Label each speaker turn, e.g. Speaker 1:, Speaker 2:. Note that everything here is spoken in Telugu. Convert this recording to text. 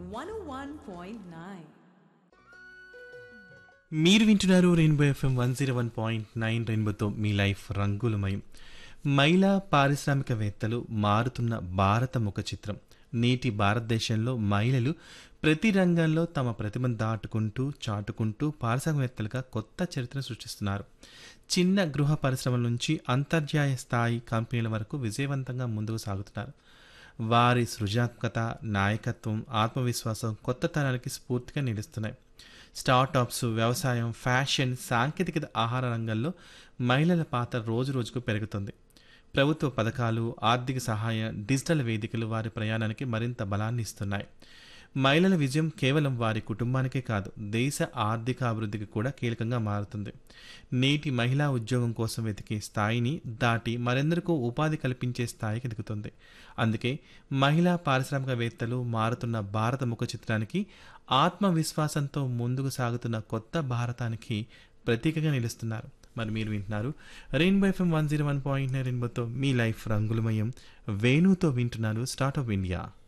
Speaker 1: 101.9.
Speaker 2: మీరు వింటున్నారు rainbow FM one zero one point nine రెయిన్బోతో మీ లైఫ్ రంగులమయం మహిళా పారిశ్రామికవేత్తలు మారుతున్న భారత ముఖ చిత్రం నేటి భారతదేశంలో మహిళలు ప్రతి రంగంలో తమ ప్రతిభను దాటుకుంటూ చాటుకుంటూ పారిశ్రామికవేత్తలుగా కొత్త చరిత్రను సృష్టిస్తున్నారు చిన్న గృహ పరిశ్రమల నుంచి అంతర్జాతీయ స్థాయి కంపెనీల వరకు విజయవంతంగా ముందుకు సాగుతున్నారు వారి సృజనాత్మకత నాయకత్వం ఆత్మవిశ్వాసం కొత్త తరానికి స్ఫూర్తిగా నిలుస్తున్నాయి స్టార్టప్స్ వ్యవసాయం ఫ్యాషన్ సాంకేతికత ఆహార రంగంలో మహిళల పాత్ర రోజు రోజుకు పెరుగుతుంది ప్రభుత్వ పథకాలు ఆర్థిక సహాయం డిజిటల్ వేదికలు వారి ప్రయాణానికి మరింత బలాన్ని ఇస్తున్నాయి మహిళల విజయం కేవలం వారి కుటుంబానికే కాదు దేశ ఆర్థిక అభివృద్ధికి కూడా కీలకంగా మారుతుంది నేటి మహిళా ఉద్యోగం కోసం వెతికే స్థాయిని దాటి మరెందరికో ఉపాధి కల్పించే స్థాయికి ఎదుగుతుంది అందుకే మహిళా పారిశ్రామికవేత్తలు మారుతున్న భారత ముఖ చిత్రానికి ఆత్మవిశ్వాసంతో ముందుకు సాగుతున్న కొత్త భారతానికి ప్రతీకగా నిలుస్తున్నారు మరి మీరు వింటున్నారు rainbow FM one zero one point nine రెయిన్బోతో మీ లైఫ్ రంగులమయం వేణుతో వింటున్నారు స్టార్ట్ ఆఫ్ ఇండియా